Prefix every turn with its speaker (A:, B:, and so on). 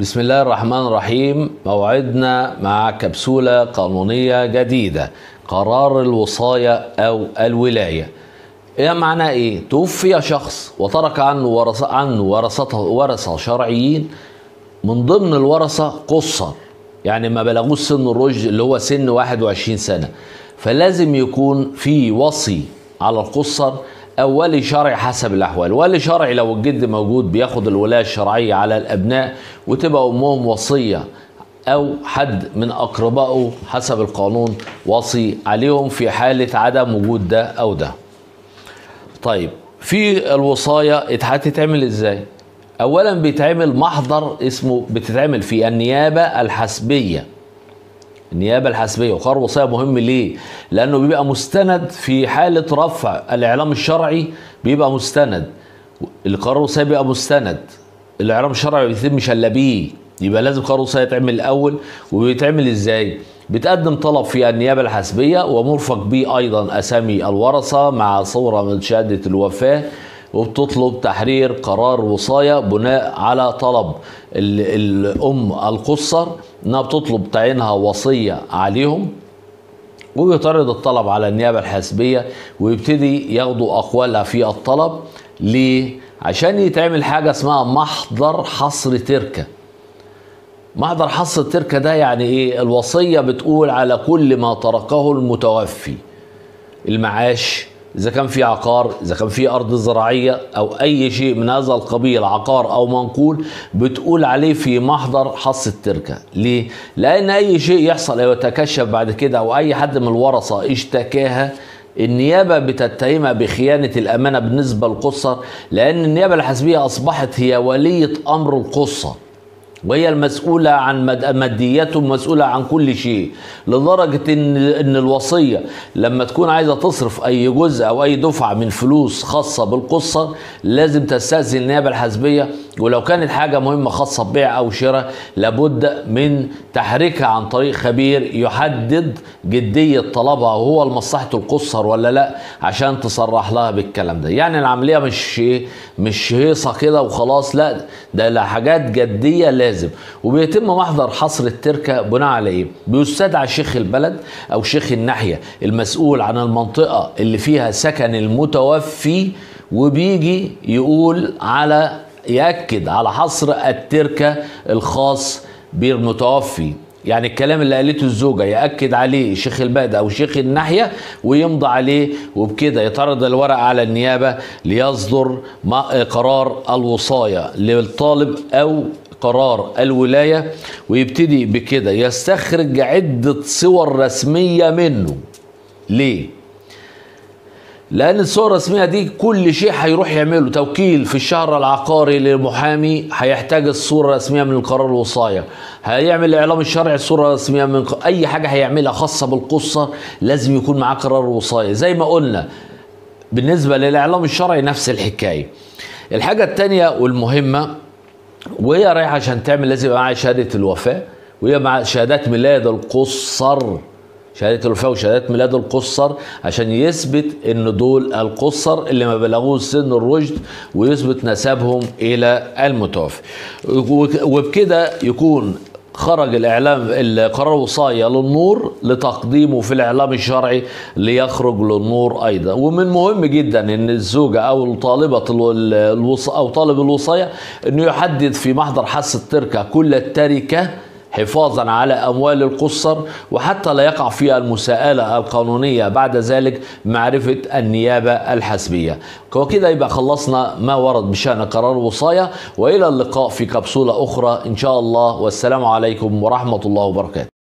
A: بسم الله الرحمن الرحيم موعدنا مع كبسولة قانونية جديدة قرار الوصاية أو الولاية إيه معناه إيه؟ توفي شخص وترك عنه ورثة عنه ورثته ورثة شرعيين من ضمن الورثة قصر يعني ما بلغوش سن الرشد اللي هو سن 21 سنة فلازم يكون في وصي على القصر او ولي شرعي حسب الاحوال ولي شرعي لو الجد موجود بياخد الولايه الشرعيه على الابناء وتبقى امهم وصيه او حد من اقربائه حسب القانون وصي عليهم في حاله عدم وجود ده او ده طيب في الوصايه هتتعمل ازاي اولا بيتعمل محضر اسمه بتتعمل في النيابه الحسبيه النيابه الحسبيه وقرار وصيه مهم ليه؟ لانه بيبقى مستند في حاله رفع الاعلام الشرعي بيبقى مستند القرار الوصيه بيبقى مستند الاعلام الشرعي بيتم شلبيه يبقى لازم قرار الوصيه يتعمل الاول وبيتعمل ازاي؟ بتقدم طلب في النيابه الحسبيه ومرفق به ايضا اسامي الورثه مع صوره من شهاده الوفاه وبتطلب تحرير قرار وصاية بناء على طلب الأم القصر إنها بتطلب تعيينها وصية عليهم وبيطرد الطلب على النيابة الحاسبية ويبتدي ياخدوا أقوالها في الطلب ليه؟ عشان يتعمل حاجة اسمها محضر حصر تركة محضر حصر التركة ده يعني ايه الوصية بتقول على كل ما تركه المتوفي المعاش اذا كان في عقار اذا كان في ارض زراعيه او اي شيء من هذا القبيل عقار او منقول بتقول عليه في محضر حص التركه ليه لان اي شيء يحصل او يتكشف بعد كده او اي حد من الورثه اشتكاها النيابة بتتهمها بخيانة الأمانة بالنسبة للقصر لأن النيابة الحسبية أصبحت هي ولية أمر القصر وهي المسؤولة عن مادياته مسؤولة عن كل شيء لدرجة إن إن الوصية لما تكون عايزة تصرف أي جزء أو أي دفعة من فلوس خاصة بالقصة لازم تستأذن النيابة الحسبية ولو كانت حاجة مهمة خاصة ببيع أو شراء لابد من تحريكها عن طريق خبير يحدد جدية طلبها وهو لمصلحة القصر ولا لا عشان تصرح لها بالكلام ده يعني العملية مش مش هيصة كده وخلاص لا ده لحاجات جدية لازم لازم وبيتم محضر حصر التركة بناء على ايه بيستدعى شيخ البلد او شيخ الناحية المسؤول عن المنطقة اللي فيها سكن المتوفي وبيجي يقول على يأكد على حصر التركة الخاص بالمتوفي يعني الكلام اللي قالته الزوجة يأكد عليه شيخ البلد أو شيخ الناحية ويمضى عليه وبكده يتعرض الورق على النيابة ليصدر قرار الوصاية للطالب أو قرار الولاية ويبتدي بكده يستخرج عدة صور رسمية منه ليه؟ لأن الصور الرسمية دي كل شيء هيروح يعمله توكيل في الشهر العقاري للمحامي هيحتاج الصورة الرسمية من القرار الوصاية هيعمل الإعلام الشرعي الصورة الرسمية من أي حاجة هيعملها خاصة بالقصة لازم يكون معاه قرار الوصاية زي ما قلنا بالنسبة للإعلام الشرعي نفس الحكاية الحاجة التانية والمهمة وهي رايحه عشان تعمل لازم يبقى معاها شهاده الوفاه وهي مع شهادات ميلاد القصر شهاده الوفاه وشهادات ميلاد القصر عشان يثبت ان دول القصر اللي ما بلغوش سن الرشد ويثبت نسبهم الى المتوفي وبكده يكون خرج الاعلام القرار وصايه للنور لتقديمه في الاعلام الشرعي ليخرج للنور ايضا ومن مهم جدا ان الزوجه او طالبه الوص او طالب الوصايه انه يحدد في محضر حس التركه كل التركه حفاظا على اموال القصر وحتى لا يقع فيها المساءله القانونيه بعد ذلك معرفه النيابه الحسبيه وكده يبقى خلصنا ما ورد بشان قرار الوصايه والى اللقاء في كبسوله اخرى ان شاء الله والسلام عليكم ورحمه الله وبركاته